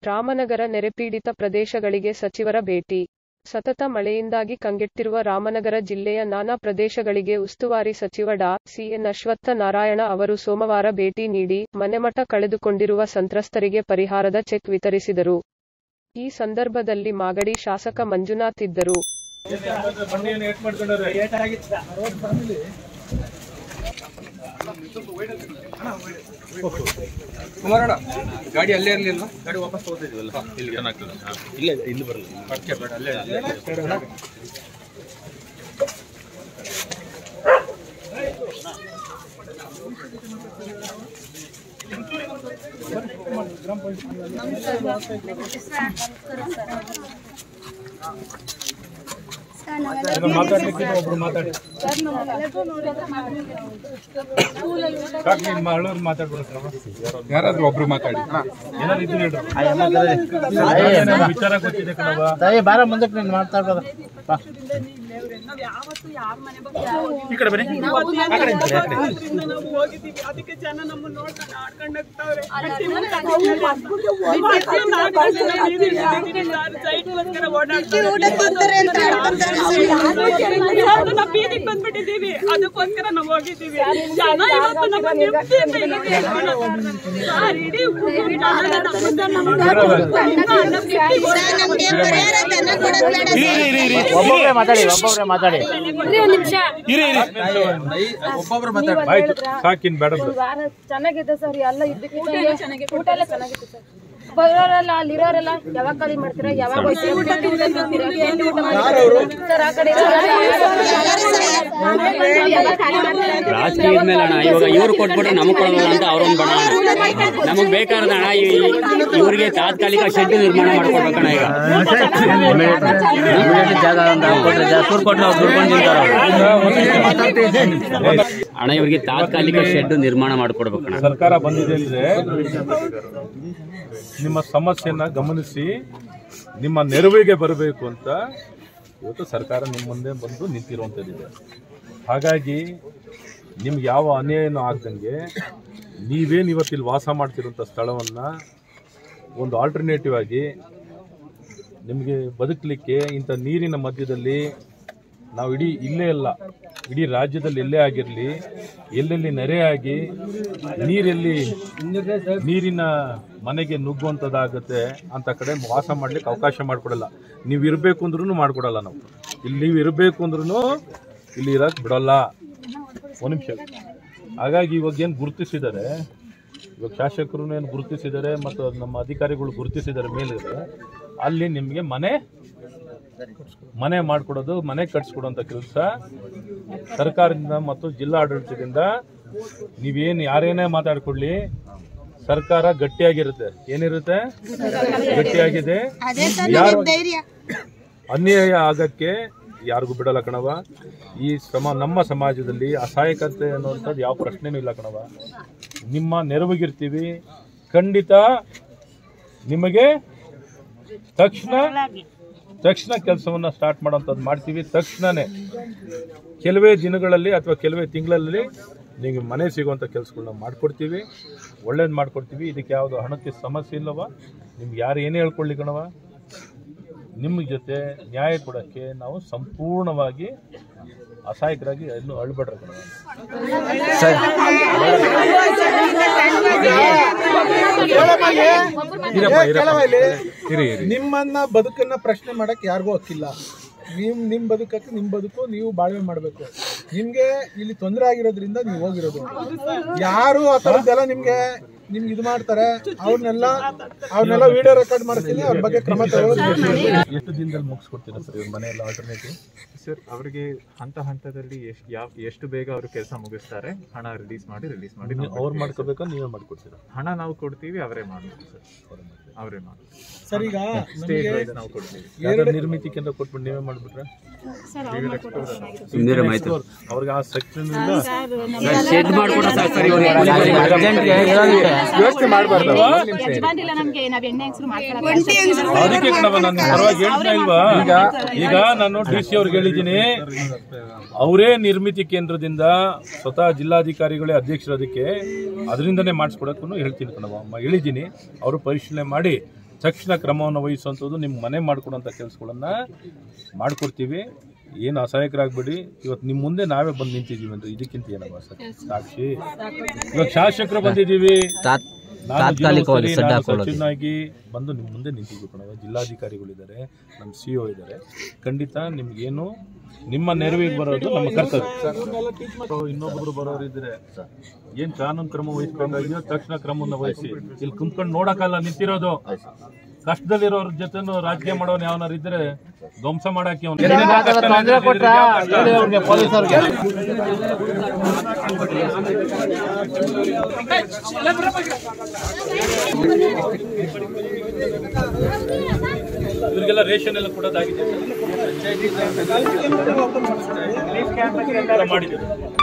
ರಾಮನಗರ ನೆರೆಪೀಡಿತ ಪ್ರದೇಶಗಳಿಗೆ ಸಚಿವರ ಭೇಟಿ ಸತತ ಮಳೆಯಿಂದಾಗಿ ಕಂಗೆಟ್ಟಿರುವ ರಾಮನಗರ ಜಿಲ್ಲೆಯ ನಾನಾ ಪ್ರದೇಶಗಳಿಗೆ ಉಸ್ತುವಾರಿ ಸಚಿವ ಡಾ ಸಿ ಎನ್ ಅಶ್ವತ್ಥ ನಾರಾಯಣ ಅವರು ಸೋಮವಾರ ಭೇಟಿ ನೀಡಿ ಮನೆಮಠ ಕಳೆದುಕೊಂಡಿರುವ ಸಂತ್ರಸ್ತರಿಗೆ ಪರಿಹಾರದ ಚೆಕ್ ವಿತರಿಸಿದರು ಈ ಸಂದರ್ಭದಲ್ಲಿ ಮಾಗಡಿ ಶಾಸಕ ಮಂಜುನಾಥ್ ಇದ್ದರು ಕುಮಾರಣ್ಣ ಗಾಡಿ ಅಲ್ಲೇ ಇರ್ಲಿಲ್ಲ ಗಾಡಿ ವಾಪಸ್ ತಗೋತಾ ಇದೀವಲ್ಲ ಇಲ್ಲಿ ಏನಾಗ್ತದೆ ಇಲ್ಲೇ ಇಲ್ಲಿ ಬರಲ್ಲ ಅದಕ್ಕೆ ಬೇಡ ಅಲ್ಲೇ ಅಲ್ಲೇ ಒಬ್ರು ಮಾತಾಡಿ ಸಾಕು ನಿಮ್ಮ ಹಳ್ಳೂರು ಮಾತಾಡ್ಬಿಡ್ತಾರಮ್ಮ ಯಾರಾದ್ರೂ ಒಬ್ರು ಮಾತಾಡಿ ಏನಾದ್ರು ಇದ್ರೆ ಹೇಳ್ರಿ ಏನಾದ್ರು ವಿಚಾರ ಗೊತ್ತಿದೆ ಕಣವ ತಾಯಿ ಬಾರ ಮುಂದಕ್ಕೆ ನೀನು ಮಾತಾಡ್ಬೋದು ಬಾ. ಈ ಕಡೆ ಬನ್ನಿ ನಾವು ಹೋಗಿದ್ದೀವಿ ಅದಕ್ಕೆ ಜನ ನಮ್ಮನ್ನ ನೋಡ್ಕೊಂಡು ಆಡ್ಕೊಂಡು ಹೋಗ್ತಾವ್ರೆ ಸೈಟ್ಗೋಸ್ಕರ ನಾವು ಬೀದಿಗೆ ಬಂದ್ಬಿಟ್ಟಿದ್ದೀವಿ ಅದಕ್ಕೋಸ್ಕರ ನಾವು ಹೋಗಿದ್ದೀವಿ ಜನ ಇವತ್ತು ನಮ್ಮ ನೆಮ್ಮದಿಯಿಂದ ಇಲ್ಲಿಗೆ ಎತ್ಕೊಂಡು ಹೋಗ್ತಾರೆ. ಸರ್, ಇಡೀ ಊರು ಜನ ನಮ್ಮನ್ನ ನಮ್ಮನ್ನ ಬಿಟ್ಟು ಒಬ್ಬೊಬ್ರೆ ಮಾತಾಡಿ ಒಬ್ಬೊಬ್ರೆ ಮಾತಾಡಿ ಒಬ್ಬೊಬ್ರು ಮಾತಾಡಿ ಆಯ್ತು ಸಾಕಿನ್ ಬೇಡ ಬಿಡು ವಾರ ಚೆನ್ನಾಗಿದೆ ಸರ್ ಎಲ್ಲ ಇದ್ದಕ್ಕಿದ್ದ ಊಟ ಎಲ್ಲ ಚೆನ್ನಾಗಿತ್ತು ಸರ್ ಬರೋರೆಲ್ಲ ಅಲ್ಲಿರೋರೆಲ್ಲ ಯಾವಾಗ ಖಾಲಿ ಮಾಡ್ತೀರಾ ಯಾವಾಗ ಹೋಗ್ತೀರಾ? ತಿಂಡಿ ಊಟ ತಿಂತೀರಾ? ತಿಂಡಿ ಊಟ ಮಾಡ್ತೀರಾ? ಸರ್ ಆ ಕಡೆ ಯಾವಾಗ ಖಾಲಿ ಮಾಡ್ತೀರಾ? ರಾಜಕೀಯದ ಮೇಲೆ ಅಣ್ಣ ಇವಾಗ ಇವ್ರು ಕೊಟ್ಬಿಟ್ರೆ ನಮಗ್ ಕೊಡೋಲ್ಲ ಅಂತ ಅವ್ರೊಂದು ಬಡ ಅಣ್ಣ ನಮಗ್ ಬೇಕಾದ ಅಣ್ಣ ಈ- ಇವ್ರಿಗೆ ತಾತ್ಕಾಲಿಕ ಶೆಡ್ ನಿರ್ಮಾಣ ಮಾಡ್ಕೊಡ್ಬೇಕಣ್ಣ ಈಗ ಜಾಗ ಒಂದು ಕೊಟ್ರೆ ಜಾ- ಸುರ್ ಕೊಟ್ರೆ ಅವ್ರು ದುಡ್ಕೊಂಡು ತಿಂತಾರೆ ಅವ್ರು. ಅಣ್ಣ ಇವ್ರಿಗೆ ತಾತ್ಕಾಲಿಕ ಶೆಡ್ ನಿರ್ಮಾಣ ಮಾಡ್ಕೊಡ್ಬೇಕಣ್ಣ ಸರ್ಕಾರ ಬಂದಿದೆ ಅಂದ್ರೆ ನಿಮ್ಮ ಸಮಸ್ಯೆನ ಗಮನಿಸಿ ನಿಮ್ಮ ನೆರವಿಗೆ ಬರಬೇಕು ಅಂತ ಇವತ್ತು ಸರ್ಕಾರ ನಿಮ್ಮ ಮುಂದೆ ಬಂದು ನಿಂತಿರುವಂಥದ್ದಿದೆ ಹಾಗಾಗಿ ನಿಮ್ಗೆ ಯಾವ ಅನ್ಯಾಯನೂ ಆಗ್ದಂಗೆ ನೀವೇನು ಇವತ್ತಿಲ್ಲಿ ವಾಸ ಮಾಡ್ತಿರೋಂಥ ಸ್ಥಳವನ್ನು ಒಂದು ಆಲ್ಟರ್ನೇಟಿವ್ ಆಗಿ ನಿಮಗೆ ಬದುಕಲಿಕ್ಕೆ ಇಂಥ ನೀರಿನ ಮಧ್ಯದಲ್ಲಿ ನಾವು ಇಡೀ ಇಲ್ಲೇ ಅಲ್ಲ ಇಡೀ ರಾಜ್ಯದಲ್ಲಿ ಎಲ್ಲೇ ಆಗಿರಲಿ ಎಲ್ಲೆಲ್ಲಿ ನೆರೆಯಾಗಿ ನೀರೆಲ್ಲಿ ನೀರಿನ ಮನೆಗೆ ನುಗ್ಗುವಂಥದ್ದಾಗುತ್ತೆ ಅಂತ ಕಡೆ ವಾಸ ಮಾಡ್ಲಿಕ್ಕೆ ಅವಕಾಶ ಮಾಡಿಕೊಡಲ್ಲ ನೀವು ಇರಬೇಕು ಅಂದ್ರೂ ಮಾಡಿಕೊಡಲ್ಲ ನಾವು ಇಲ್ಲಿ ನೀವು ಇರಬೇಕು ಅಂದ್ರೂ ಇಲ್ಲಿ ಇರಕ್ಕೆ ಬಿಡಲ್ಲ ಒಂದು ನಿಮಿಷ ಹಾಗಾಗಿ ಇವಾಗ ಏನು ಗುರುತಿಸಿದ್ದಾರೆ ಇವಾಗ ಶಾಸಕರು ಏನು ಗುರುತಿಸಿದ್ದಾರೆ ಮತ್ತು ನಮ್ಮ ಅಧಿಕಾರಿಗಳು ಗುರುತಿಸಿದ್ದಾರೆ ಮೇಲಿದೆ ಅಲ್ಲಿ ನಿಮಗೆ ಮನೆ ಮನೆ ಮಾಡಿಕೊಡೋದು ಮನೆ ಕಟ್ಸ್ಕೊಡೋಂಥ ಕೆಲಸ ಸರ್ಕಾರದಿಂದ ಮತ್ತು ಜಿಲ್ಲಾಡಳಿತದಿಂದ ನೀವೇನು ಯಾರೇನೇ ಮಾತಾಡ್ಕೊಳ್ಳಿ ಸರ್ಕಾರ ಗಟ್ಟಿಯಾಗಿರುತ್ತೆ ಏನಿರುತ್ತೆ ಗಟ್ಟಿಯಾಗಿದೆ ಯಾರು ಅನ್ಯಾಯ ಆಗಕ್ಕೆ ಯಾರಿಗೂ ಬಿಡಲ್ಲ ಕಣವ ಈ ಸಮ ನಮ್ಮ ಸಮಾಜದಲ್ಲಿ ಅಸಹಾಯಕತೆ ಅನ್ನುವಂಥದ್ದು ಯಾವ ಪ್ರಶ್ನೆನೂ ಇಲ್ಲ ಕಣವ ನಿಮ್ಮ ನೆರವಿಗಿರ್ತೀವಿ ಖಂಡಿತ ನಿಮಗೆ ತಕ್ಷಣ ತಕ್ಷಣ ಕೆಲಸವನ್ನ ಸ್ಟಾರ್ಟ್ ಮಾಡೋಂಥದ್ದು ಮಾಡ್ತೀವಿ ತಕ್ಷಣನೇ ಕೆಲವೇ ದಿನಗಳಲ್ಲಿ ಅಥವಾ ಕೆಲವೇ ತಿಂಗಳಲ್ಲಿ ನಿಮಗೆ ಮನೆ ಸಿಗುವಂಥ ಕೆಲಸಗಳನ್ನ ಮಾಡಿಕೊಡ್ತೀವಿ ಒಳ್ಳೇದು ಮಾಡಿಕೊಡ್ತೀವಿ ಇದಕ್ಕೆ ಯಾವುದು ಹಣಕ್ಕೆ ಸಮಸ್ಯೆ ಇಲ್ಲವ ನಿಮ್ಗೆ ಯಾರು ಏನೇ ಹೇಳ್ಕೊಳ್ಳಿ ಕಣವ ನಿಮ್ಮ ಜೊತೆ ನ್ಯಾಯ ಕೊಡೋಕ್ಕೆ ನಾವು ಸಂಪೂರ್ಣವಾಗಿ ಅಸಹಾಯಕರಾಗಿ ಇನ್ನೂ ಅಳ್ಬೇಡ್ರ ಕಣವ ಇರಪ್ಪ ಇರಪ್ಪ ಇರಿ ಇರಿ ನಿಮ್ಮನ್ನ ಬದುಕನ್ನ ಪ್ರಶ್ನೆ ಮಾಡಕ್ ಯಾರಿಗೂ ಹಕ್ಕಿಲ್ಲ ನಿಮ್ ನಿಮ್ ಬದುಕಕ್ಕೆ ನಿಮ್ ಬದುಕು ನೀವು ಬಾಳ್ವೆ ಮಾಡ್ಬೇಕು ನಿಮ್ಗೆ ಇಲ್ಲಿ ತೊಂದರೆ ಆಗಿರೋದ್ರಿಂದ ನೀವು ಹೋಗಿರೋದು ಯಾರು ಆ ಥರದ್ದೆಲ್ಲ ನಿಮ್ಗೆ ನಿಮ್ಗೆ ಇದು ಮಾಡ್ತಾರೆ ಅವ್ರನ್ನೆಲ್ಲ ಅವ್ರನ್ನೆಲ್ಲ ವಿಡಿಯೋ ರೆಕಾರ್ಡ್ ಮಾಡ್ತೀನಿ ಅವ್ರ ಬಗ್ಗೆ ಕ್ರಮ ತಗೊಳ್ಳೋದು ಎಷ್ಟು ದಿನದಲ್ಲಿ ಮುಗಿಸ್ಕೊಡ್ತೀರಾ ಸರ್ ಇವ್ರ ಮನೆಯಲ್ಲ ಆಲ್ಟರ್ನೇಟಿವ್ ಸರ್ ಅವರಿಗೆ ಹಂತ ಹಂತದಲ್ಲಿ ಎಷ್ಟು ಯಾವ ಎಷ್ಟು ಬೇಗ ಅವರು ಕೆಲಸ ಮುಗಿಸ್ತಾರೆ ಹಣ ರಿಲೀಸ್ ಮಾಡಿ ರಿಲೀಸ್ ಮಾಡಿ ನಾವು ಅವ್ರು ಕೊಡ್ತೀವಿ. ಮಾಡ್ಕೋಬೇಕಾ ನೀವೇ ಮಾಡ್ಕೊಡ್ತೀರಾ ಹಣ ನಾವು ಕೊಡ್ತೀವಿ ಅವರೇ ಮಾಡಬೇಕು ಸರ್ ಅವರೇ ಮಾಡ್ತೀವಿ ಸರ್ ಈಗ ಸ್ಟೇಜ್ ನಮಗೆ ವೈಸ್ ನಾವು ಕೊಡ್ತೀವಿ ಯಾವ್ದಾದ್ರು ನಿರ್ಮಿತಿ ಕೇಂದ್ರ ಕೊಟ್ಬಿಟ್ಟು ನೀವೇ ಮಾಡ್ಬಿಟ್ರೆ ಸುಮ್ನಿರಮ್ಮ ಆಯ್ತು ಅವ್ರಿಗೆ ಆ ಸೆಕ್ಷನ್ ಇಲ್ಲ ಶೆಡ್ ಮಾಡ್ಕೊಟ್ರೆ ಸಾಕು ಸರ್ ಇವ್ರಿಗೆ ಅರ್ಜೆಂಟ್ಗೆ ವ್ಯವಸ್ಥೆ ಮಾಡಬಾರ್ದು ಯಜಮಾನ್ರಿಲ್ಲ ನಮ್ಗೆ ನಾವ್ ಎಣ್ಣೆ ಹೆಂಗ್ಸ್ರು ಮಾಡ್ಕೊಳಕ್ಕೆ ಅದಕ್ಕೆ ಕಣವ ನಾನು ಪರವಾಗಿ ಹೇಳ್ತಾ ಇಲ್ವಾ ಈಗ ಈಗ ನಾನು ಡಿ ಸಿ ಅವ್ರಿಗೆ ಹೇಳಿದ್ದೀನಿ ಅವರೇ ನಿರ್ಮಿತಿ ಕೇಂದ್ರದಿಂದ ಸ್ವತಃ ಜಿಲ್ಲಾಧಿಕಾರಿಗಳೇ ಅಧ್ಯಕ್ಷರು ಅದಕ್ಕೆ ಅದರಿಂದನೇ ಮಾಡಿಸ್ಕೊಡಕ್ಕೂ ಹೇಳ್ತೀನಿ ಕಣವ ಅಮ್ಮ ಹೇಳಿದ್ದೀನಿ ಅವರು ಪರಿಶೀಲನೆ ಮಾಡಿ ತಕ್ಷಣ ಕ್ರಮವನ್ನು ವಹಿಸುವಂಥದ್ದು ನಿಮ್ಮ ಮನೆ ಮಾಡಿಕೊಡುವಂಥ ಕೆಲಸಗಳನ್ನ ಮಾಡಿಕೊಡ್ತೀವಿ ಏನು ಅಸಹಾಯಕರಾಗಬೇಡಿ ಇವತ್ತು ನಿಮ್ಮ ಮುಂದೆ ನಾವೇ ಬಂದು ನಿಂತಿದ್ದೀವಿ ಅಂದ್ರೆ ಇದಕ್ಕಿಂತ ಏನವ ಸಾಕ್ಷಿ ಇವಾಗ ಶಾಸಕರು ಬಂದಿದ್ದೀವಿ ನಾನು ತಾತ್ಕಾಲಿಕವಾಗಿ ಜಿಲ್ಲಾ ಸಡ್ಡು ಉಸ್ತುವಾರಿ, ಹಾಕೊಳ್ಳೋದು. ನಾನು ಸಚಿವನಾಗಿ ಬಂದು ನಿಮ್ಮ ಮುಂದೆ ನಿಂತಿದ್ದೀವಿ ಕಣವ ಜಿಲ್ಲಾಧಿಕಾರಿಗಳಿದ್ದಾರೆ ನಮ್ಮ ಸಿ ಒ ಇದ್ದಾರೆ ಖಂಡಿತ ನಿಮ್ಗೇನು ನಿಮ್ಮ ನೆರವಿಗೆ ಬರೋದು ನಮ್ಮ ಕರ್ತವ್ಯ ಇನ್ನೊಬ್ಬರು ಬರೋರು ಇದ್ರೆ ಏನ್ ಕಾನೂನು ಕ್ರಮ ವಹಿಸ್ಬೇಕಾಗಿದೆಯೋ ತಕ್ಷಣ ಕ್ರಮವನ್ನು ವಹಿಸಿ ಇಲ್ಲಿ ಕುಂತ್ಕೊಂಡು ನೋಡಕ್ಕಲ್ಲ ನಿಂತಿರೋದು ಕಷ್ಟದಲ್ಲಿರೋರ ಜೊತೆನೂ ರಾಜಕೀಯ ಮಾಡೋನ್ ಯಾವನಾರು ಇದ್ರೆ ಧ್ವಂಸ ಮಾಡಕ್ಕೆ ಅವ್ನು ತೊಂದರೆ ಕೊಟ್ರ ಹೇಳಿ ಅವ್ರಿಗೆ ಪೊಲೀಸರಿಗೆ ಇವ್ರಿಗೆಲ್ಲ ರೇಷನ್ ಎಲ್ಲ ಕೊಡೋದಾಗಿದೆ ಮಾಡಿದ್ದೀವಿ